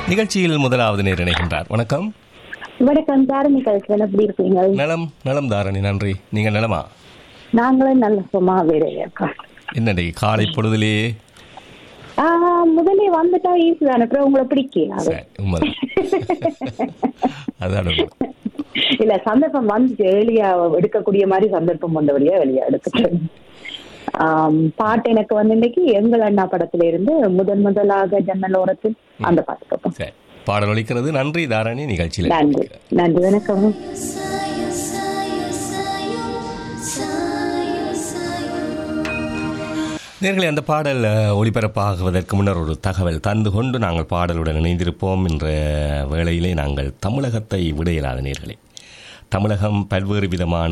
நிகழ்ச்சியில் முதலாவது நேர் இணைகின்றார் வணக்கம் வணக்கம் தாரணி கல்ச்சர் எப்படி இருக்கீங்க நலம் நலம் தாரணி நன்றி நீங்க நலமா நாங்களும் நல்ல சும்மா வேலையில இருக்கோம் என்னடி காலை பொழுதிலேயே ஆஹ் முதல்ல வந்துட்டா ஈஸி தானே அப்புறம் உங்களை பிடிக்கல அது சரி, உண்மைதான் அதான் உண்மை. இல்ல சந்தர்ப்பம் வந்துச்சு ஏர்லியா எடுக்கக்கூடிய மாதிரி சந்தர்ப்பம் வந்தபடியா வெளியா எடுத்துட்டேன் ஆம், பாட்டு எனக்கு வந்து இன்னைக்கு எங்கள் அண்ணா படத்துல இருந்து முதன் முதலாக ஜன்னல் ஓரத்தில் அந்த பாட்டு கேட்போம் சரி பாடல் ஒலிக்கிறது நன்றி தாரணி நிகழ்ச்சியில் நன்றி நன்றி வணக்கம் Sayo, sayo, sayo, sayo, sayo. நேர்களை அந்த பாடல் அஹ், ஒளிபரப்பாகுவதற்கு முன்னர் ஒரு தகவல் தந்து கொண்டு நாங்கள் பாடலுடன் இணைந்திருப்போம் என்ற வேளையிலே நாங்கள் தமிழகத்தை விட இயலாத நேர்களே தமிழகம் பல்வேறு விதமான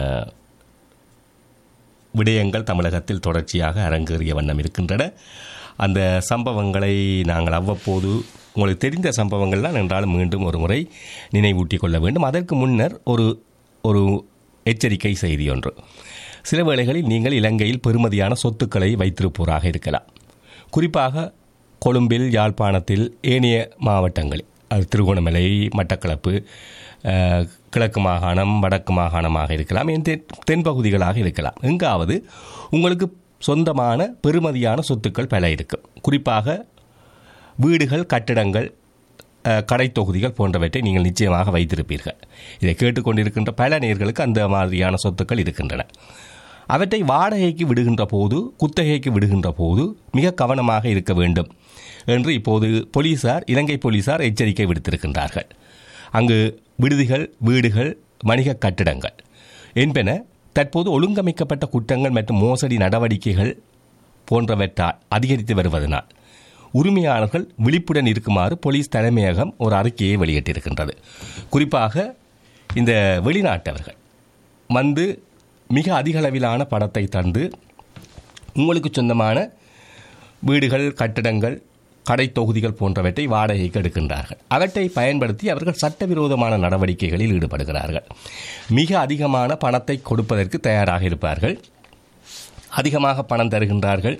விடயங்கள் தமிழகத்தில் தொடர்ச்சியாக அரங்கேறிய வண்ணம் இருக்கின்றன அந்த சம்பவங்களை நாங்கள் அவ்வப்போது உங்களுக்கு தெரிந்த சம்பவங்கள்லாம் என்றாலும் மீண்டும் ஒரு முறை நினைவூட்டிக் கொள்ள வேண்டும் அதற்கு முன்னர் ஒரு ஒரு எச்சரிக்கை செய்தி ஒன்று சில வேளைகளில் நீங்கள் இலங்கையில் பெறுமதியான சொத்துக்களை வைத்திருப்போராக இருக்கலாம் குறிப்பாக கொழும்பில் யாழ்ப்பாணத்தில் ஏனைய மாவட்டங்களில் அது திருகோணமலை மட்டக்களப்பு அஹ், கிழக்கு மாகாணம் வடக்கு மாகாணமாக இருக்கலாம் என் தென் தென்பகுதிகளாக இருக்கலாம் எங்காவது உங்களுக்கு சொந்தமான பெறுமதியான சொத்துக்கள் பல இருக்கும் குறிப்பாக வீடுகள் கட்டிடங்கள் அஹ், கடைத் தொகுதிகள் போன்றவற்றை நீங்கள் நிச்சயமாக வைத்திருப்பீர்கள் இதை கேட்டுக்கொண்டிருக்கின்ற பல நேர்களுக்கு அந்த மாதிரியான சொத்துக்கள் இருக்கின்றன அவற்றை வாடகைக்கு விடுகின்ற போது குத்தகைக்கு விடுகின்ற போது மிக கவனமாக இருக்க வேண்டும் என்று இப்போது போலீசார் இலங்கை போலீசார் எச்சரிக்கை விடுத்திருக்கின்றார்கள் அங்கு விடுதிகள் வீடுகள் வணிக கட்டிடங்கள் என்பன தற்போது ஒழுங்கமைக்கப்பட்ட குற்றங்கள் மற்றும் மோசடி நடவடிக்கைகள் போன்றவற்றால் அதிகரித்து வருவதனால் உரிமையாளர்கள் விழிப்புடன் இருக்குமாறு போலீஸ் தலைமையகம் ஒரு அறிக்கையை வெளியிட்டிருக்கின்றது குறிப்பாக இந்த வெளிநாட்டவர்கள் வந்து மிக அதிக அளவிலான பணத்தை தந்து உங்களுக்கு சொந்தமான வீடுகள் கட்டிடங்கள் கடை தொகுதிகள் போன்றவற்றை வாடகைக்கு எடுக்கின்றார்கள் அவற்றை பயன்படுத்தி அவர்கள் சட்டவிரோதமான நடவடிக்கைகளில் ஈடுபடுகிறார்கள் மிக அதிகமான பணத்தை கொடுப்பதற்கு தயாராக இருப்பார்கள் அதிகமாக பணம் தருகின்றார்கள்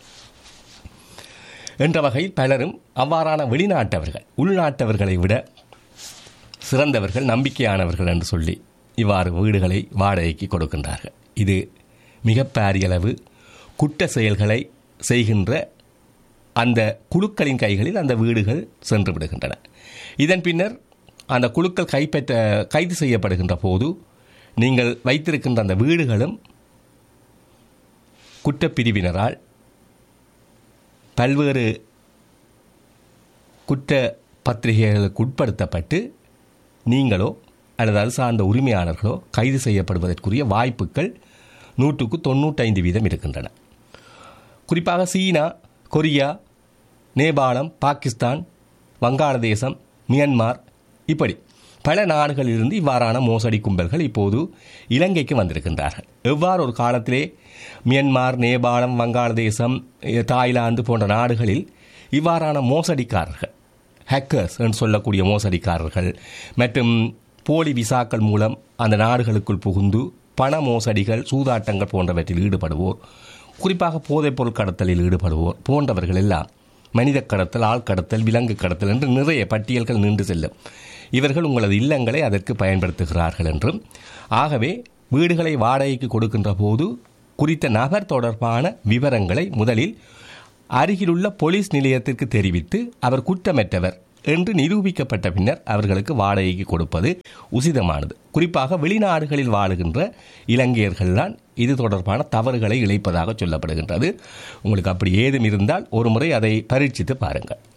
என்ற வகையில் பலரும் அவ்வாறான வெளிநாட்டவர்கள் உள்நாட்டவர்களை விட சிறந்தவர்கள் நம்பிக்கையானவர்கள் என்று சொல்லி இவ்வாறு வீடுகளை வாடகைக்கு கொடுக்கின்றார்கள் இது மிக பாரியளவு குற்ற செயல்களை செய்கின்ற அந்த குழுக்களின் கைகளில் அந்த வீடுகள் சென்று விடுகின்றன இதன் பின்னர் அந்த குழுக்கள் கைப்பற்ற கைது செய்யப்படுகின்ற போது நீங்கள் வைத்திருக்கின்ற அந்த வீடுகளும் குற்றப்பிரிவினரால் பல்வேறு குற்ற பத்திரிகைகளுக்கு உட்படுத்தப்பட்டு நீங்களோ அல்லது அது சார்ந்த உரிமையாளர்களோ கைது செய்யப்படுவதற்குரிய வாய்ப்புகள் நூற்றுக்கு தொண்ணூற்றைந்து வீதம் இருக்கின்றன குறிப்பாக சீனா கொரியா நேபாளம் பாகிஸ்தான் வங்காளதேசம் மியன்மார் இப்படி பல நாடுகளிலிருந்து இவ்வாறான மோசடி கும்பல்கள் இப்போது இலங்கைக்கு வந்திருக்கின்றார்கள் எவ்வாறு ஒரு காலத்திலே மியன்மார் நேபாளம் வங்காளதேசம் எ, தாய்லாந்து போன்ற நாடுகளில் இவ்வாறான மோசடிக்காரர்கள் ஹேக்கர்ஸ் என்று சொல்லக்கூடிய மோசடிக்காரர்கள் மற்றும் போலி விசாக்கள் மூலம் அந்த நாடுகளுக்குள் புகுந்து பண மோசடிகள் சூதாட்டங்கள் போன்றவற்றில் ஈடுபடுவோர் குறிப்பாக போதைப்பொருள் கடத்தலில் ஈடுபடுவோர் போன்றவர்கள் எல்லாம் மனித கடத்தல் ஆள் கடத்தல் விலங்கு கடத்தல் என்று நிறைய பட்டியல்கள் நின்று செல்லும் இவர்கள் உங்களது இல்லங்களை அதற்கு பயன்படுத்துகிறார்கள் என்றும் ஆகவே வீடுகளை வாடகைக்கு கொடுக்கின்ற போது குறித்த நபர் தொடர்பான விவரங்களை முதலில் அருகிலுள்ள போலீஸ் நிலையத்திற்கு தெரிவித்து அவர் குற்றமற்றவர் என்று நிரூபிக்கப்பட்ட பின்னர் அவர்களுக்கு வாடகைக்கு கொடுப்பது உசிதமானது குறிப்பாக வெளிநாடுகளில் வாழுகின்ற இலங்கையர்கள்தான் இது தொடர்பான தவறுகளை இழைப்பதாக சொல்லப்படுகின்றது உங்களுக்கு அப்படி ஏதும் இருந்தால் ஒரு முறை அதை பரீட்சித்து பாருங்கள்